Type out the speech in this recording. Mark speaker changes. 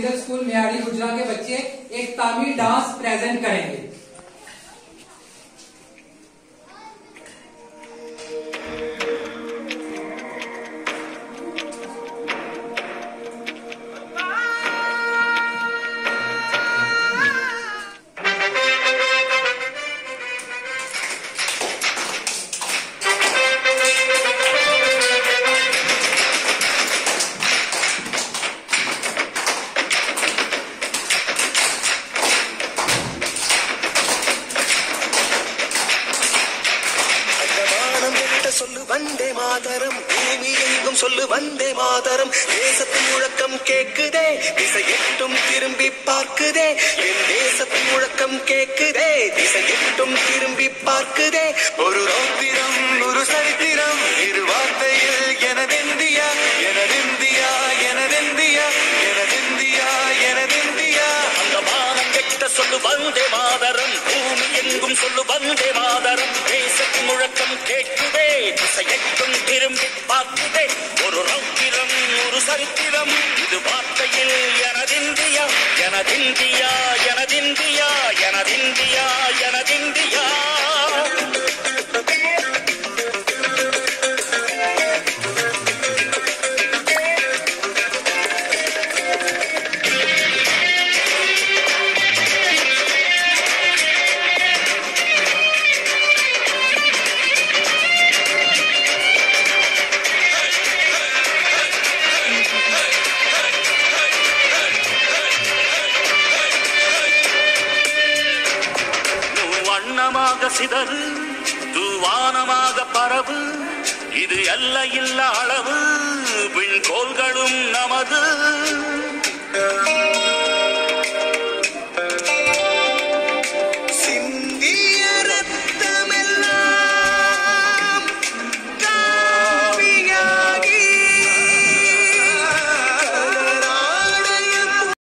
Speaker 1: middle school मेहाड़ी गुजरा के बच्चे एक तामिल डांस प्रेजेंट करेंगे
Speaker 2: வானம் எட்ட சொல்லு வந்தே மாதரம் பூமி எங்கும் சொல்லு வந்தே மாதரம் தேசத்தின் முழக்கம் கேக்குதே திசை எட்டும் திரும்பி பார்க்குதே என் தேசத்தின் முழக்கம் கேக்குதே திசை எட்டும் திரும்பி பார்க்குதே ஒரு ரௌத்திரம் ஒரு சரித்திரம் இரு வார்த்தையில் எனதெந்தியா எனதெந்தியா எனதெந்தியா எனதெந்தியா எனதெந்தியா
Speaker 3: அந்த வானம் எட்ட சொல்லு வந்தே மாதரம் பூமி எங்கும் சொல்லு வந்தே மாதரம் தேசத்தின் முழக்கம் கேட்குதே திசையெட்டும் திரும்பி பார்க்குதே ஒரு ரௌத்திரம் ஒரு சரித்திரம் இது வார்த்தையில் எனதிந்தியா எனதிந்தியா எனதிந்தியா எனதிந்தியா எனதிந்தியா வண்ணமாக சிதறு தூவானமாக பரவு இது அல்ல இல்ல அளவு விண்கோள்களும் நமது